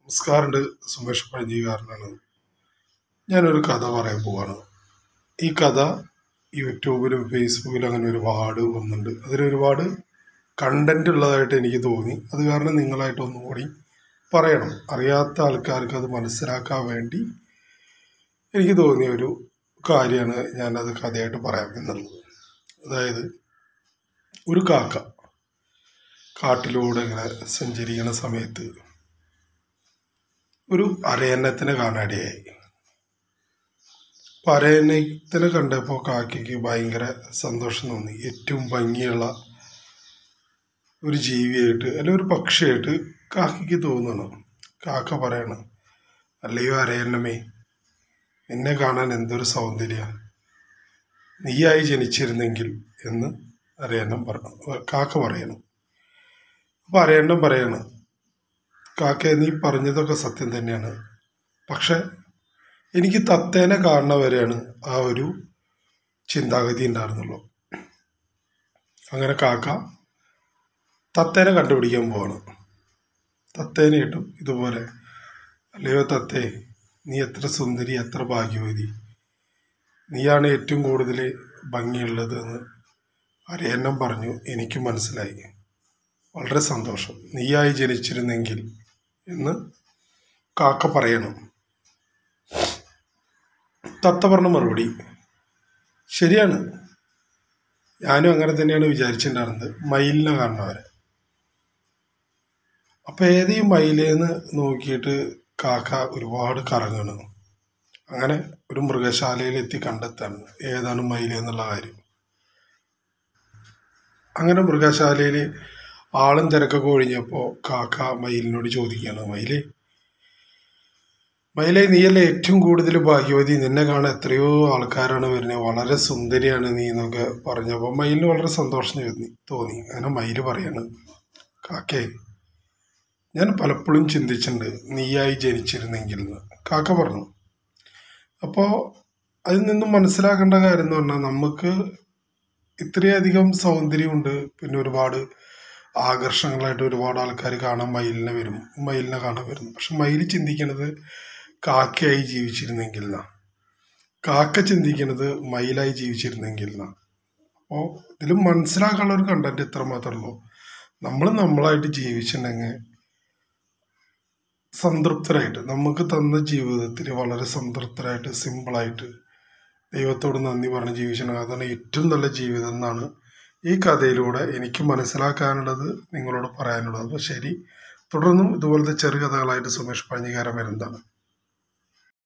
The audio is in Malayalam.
നമസ്കാരമുണ്ട് സുമേഷ് പഴഞ്ഞിക്കാരനാണ് ഞാനൊരു കഥ പറയാൻ പോവാണ് ഈ കഥ യൂട്യൂബിലും ഫേസ്ബുക്കിലും അങ്ങനെ ഒരുപാട് വന്നിട്ടുണ്ട് അതിലൊരുപാട് കണ്ടന്റ് ഉള്ളതായിട്ട് എനിക്ക് തോന്നി അത് കാരണം നിങ്ങളായിട്ട് ഒന്നുകൂടി പറയണം അറിയാത്ത ആൾക്കാർക്ക് അത് മനസ്സിലാക്കാൻ വേണ്ടി എനിക്ക് തോന്നിയ ഒരു കാര്യമാണ് ഞാനത് കഥയായിട്ട് പറയാം എന്നുള്ളത് അതായത് ഒരു കാക്ക കാട്ടിലൂടെ ഇങ്ങനെ സഞ്ചരിക്കുന്ന സമയത്ത് ഒരു അരയന്നത്തിനെ കാണാടിയായി അപ്പോൾ അരയന്നത്തിനെ കണ്ടപ്പോൾ കാക്കയ്ക്ക് ഭയങ്കര സന്തോഷം തോന്നി ഏറ്റവും ഭംഗിയുള്ള ഒരു ജീവിയായിട്ട് അല്ലെങ്കിൽ ഒരു പക്ഷിയായിട്ട് കാക്കയ്ക്ക് തോന്നണം കാക്ക പറയണം അല്ലയോ അരയന്നമേ എന്നെ കാണാൻ എന്തൊരു സൗന്ദര്യ നീയായി ജനിച്ചിരുന്നെങ്കിൽ എന്ന് അരയന്നം പറഞ്ഞു കാക്ക പറയണം അപ്പോൾ അരയന്നം പറയണം കാക്ക നീ പറഞ്ഞതൊക്കെ സത്യം തന്നെയാണ് പക്ഷെ എനിക്ക് തത്തേനെ കാണുന്ന വരെയാണ് ആ ഒരു ചിന്താഗതി ഉണ്ടായിരുന്നുള്ളൂ അങ്ങനെ കാക്ക തത്തേനെ കണ്ടുപിടിക്കാൻ പോവാണ് തത്തേനെ കിട്ടും ഇതുപോലെ അല്ലയോ തത്തേ നീ എത്ര സുന്ദരി എത്ര ഭാഗ്യവതി നീയാണ് ഏറ്റവും കൂടുതൽ ഭംഗിയുള്ളത് എന്ന് അരയന്നം പറഞ്ഞു എനിക്ക് മനസ്സിലായി വളരെ സന്തോഷം നീയായി ജനിച്ചിരുന്നെങ്കിൽ എന്ന് കാക്ക പറയണം തത്ത പറഞ്ഞ മറുപടി ശരിയാണ് ഞാനും അങ്ങനെ തന്നെയാണ് വിചാരിച്ചിട്ടുണ്ടായിരുന്നത് മയിലിനെ കാണുന്നവരെ അപ്പം ഏത് ഈ മയിലേന്ന് നോക്കിയിട്ട് കാക്ക ഒരുപാട് കറങ്ങണ് അങ്ങനെ ഒരു മൃഗശാലയിൽ എത്തി കണ്ടെത്താണ് ഏതാണ് മയിൽ എന്നുള്ള കാര്യം അങ്ങനെ മൃഗശാലയിൽ ആളും തിരക്കൊക്കെ ഒഴിഞ്ഞപ്പോൾ കാക്ക മയിലിനോട് ചോദിക്കുകയാണ് മയിലേ മയിലെ നീയല്ലേ ഏറ്റവും കൂടുതൽ ഭാഗ്യവതി നിന്നെ കാണാൻ എത്രയോ ആൾക്കാരാണ് വരുന്നത് വളരെ സുന്ദരിയാണ് നീ എന്നൊക്കെ പറഞ്ഞപ്പോൾ മയിലിന് വളരെ സന്തോഷം തോന്നി തോന്നി അങ്ങനെ മയിൽ പറയാണ് കാക്കേ ഞാൻ പലപ്പോഴും ചിന്തിച്ചിട്ടുണ്ട് നീയായി ജനിച്ചിരുന്നെങ്കിൽ എന്ന് കാക്ക പറഞ്ഞു അപ്പോൾ അതിൽ നിന്നും മനസ്സിലാക്കേണ്ട കാര്യം എന്ന് പറഞ്ഞാൽ നമുക്ക് ഇത്രയധികം സൗന്ദര്യമുണ്ട് പിന്നെ ഒരുപാട് ആകർഷണങ്ങളായിട്ട് ഒരുപാട് ആൾക്കാർ കാണാൻ മയിലിനെ വരും മയിലിനെ കാണാൻ വരുന്നു പക്ഷെ മയിൽ ചിന്തിക്കുന്നത് കാക്കയായി ജീവിച്ചിരുന്നെങ്കിൽ എന്നാ കാക്ക ചിന്തിക്കുന്നത് മയിലായി ജീവിച്ചിരുന്നെങ്കിൽ എന്നാ അപ്പോൾ ഇതിൽ മനസ്സിലാക്കാനുള്ള ഒരു കണ്ടന്റ് ഇത്ര മാത്രമേ ഉള്ളൂ നമ്മൾ നമ്മളായിട്ട് ജീവിച്ചിട്ടുണ്ടെങ്കിൽ സംതൃപ്തരായിട്ട് നമുക്ക് തന്ന ജീവിതത്തിൽ വളരെ സംതൃപ്തരായിട്ട് സിമ്പിളായിട്ട് ദൈവത്തോട് നന്ദി പറഞ്ഞ് ജീവിച്ചിട്ടുണ്ടെങ്കിൽ അതാണ് ഏറ്റവും നല്ല ജീവിതം എന്നാണ് ഈ കഥയിലൂടെ എനിക്ക് മനസ്സിലാക്കാനുള്ളത് നിങ്ങളോട് പറയാനുള്ളത് അപ്പോൾ ശരി തുടർന്നും ഇതുപോലത്തെ ചെറുകഥകളായിട്ട് സുമേഷ് പഴഞ്ഞിക്കാരൻ വരുന്നതാണ്